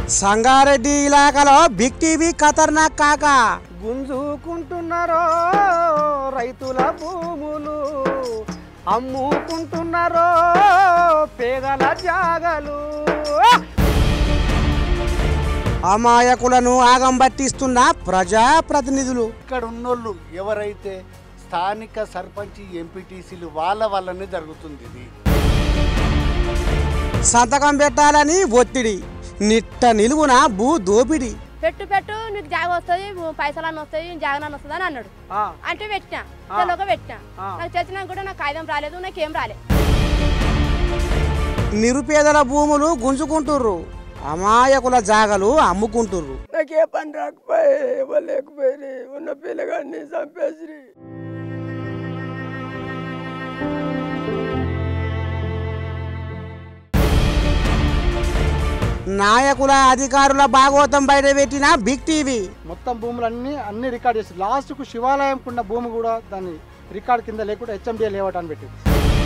Sangareddy ఇలాకాలో big TV ఖతర్నాక్ కాక గుంజుకుంటున్నారో రైతుల భూములు అమ్ముకుంటున్నారో పేదల జాగలు అమాయకులను ఆగం పట్టిస్తున్న ప్రజాప్రతినిధులు ఇక్కడ ఉన్నోళ్ళు ఎవరైతే స్థానిక సర్పంచ్ ఎంపీటీసీలు వాళ్ళ వల్లనే జరుగుతుంది ఇది సంతకం పెట్టాలని ఒత్తిడి నిట్ట నిలువున భూ దోపిడి పెట్టు పెట్టు నీకు జాగ వస్తుంది పైసలన్నీ వస్తాయి జాగనాన్ని వస్తుంది అని అన్నాడు ఆ, అంటే పెట్టినా తెలవక పెట్టినా ఆ. నాకు చచ్చినా కూడా నాకు కాగితం రాలేదు నాకేం రాలేదు నిరుపేదల భూములు గుంజుకుంటుర్రు అమాయకుల జాగలు అమ్ముకుంటుర్రు నాకే పని రాకపోయి ఇవ్వలేకపోయి ఉన్న పిల్లగాడిని చంపేసి నాయకుల అధికారుల భాగోతం బయటపెట్టిన బిగ్ టీవీ మొత్తం భూములన్నీ అన్ని రికార్డ్ చేసి లాస్ట్కు శివాలయంకున్న భూమి కూడా దాన్ని రికార్డ్ కింద లేకుండా హెచ్ఎండిఏ లేవట్ అని పెట్టింది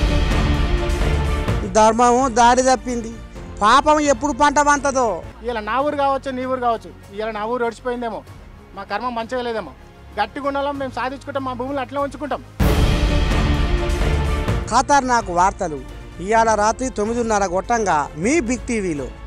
ధర్మము దారి తప్పింది పాపం ఎప్పుడు పంట వంతదో ఇలా నా ఊరు కావచ్చు నీ ఊరు కావచ్చు ఇలా నా ఊరు ఒడిచిపోయిందేమో మా కర్మ మంచిగా లేదేమో గట్టిగా ఉండాలం మేము సాధించుకుంటాం మా భూములు అట్లే ఉంచుకుంటాం ఖతర్నాక్ వార్తలు ఇవాళ రాత్రి తొమ్మిదిన్నర గొట్టంగా మీ బిగ్ టీవీలో